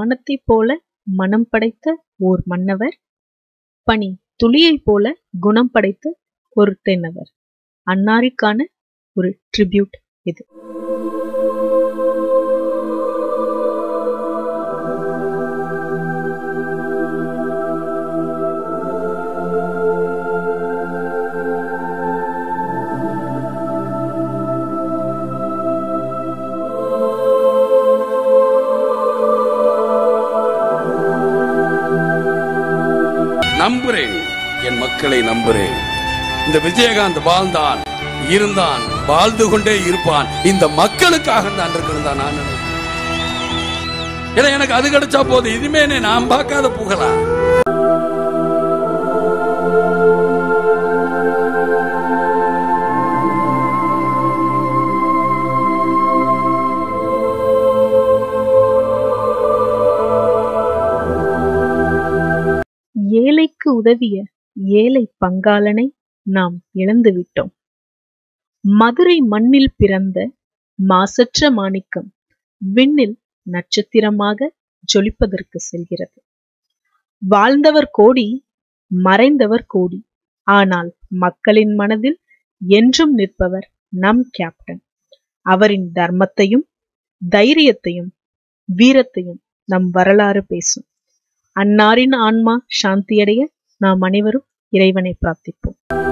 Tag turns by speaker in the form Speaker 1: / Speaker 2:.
Speaker 1: வானத்தைப் போல மனம் படைத்த ஓர் மன்னவர் பனி துளியைப் போல குணம் படைத்த ஒரு தென்னவர் அன்னாருக்கான ஒரு ட்ரிபியூட் இது
Speaker 2: நம்புறேன் என் மக்களை நம்புறேன் இந்த விஜயகாந்த் வாழ்ந்தான் இருந்தான் வாழ்ந்து கொண்டே இருப்பான் இந்த மக்களுக்காக தான் இருக்கணும் தான் நான் நினைக்கிறேன். ஏன்னா எனக்கு அது கிடைச்சா போதும் இனிமே என்னை நான் பார்க்காத புகழா
Speaker 1: ஏழைக்கு உதவிய ஏழை பங்காளனை நாம் இழந்துவிட்டோம் மதுரை மண்ணில் பிறந்த மாசற்ற மாணிக்கம் விண்ணில் நட்சத்திரமாக ஜொலிப்பதற்கு செல்கிறது வாழ்ந்தவர் கோடி மறைந்தவர் கோடி ஆனால் மக்களின் மனதில் என்றும் நிற்பவர் நம் கேப்டன் அவரின் தர்மத்தையும் தைரியத்தையும் வீரத்தையும் நம் வரலாறு பேசும் அன்னாரின் ஆன்மா சாந்தியடைய நாம் அனைவரும் இறைவனை பிரார்த்திப்போம்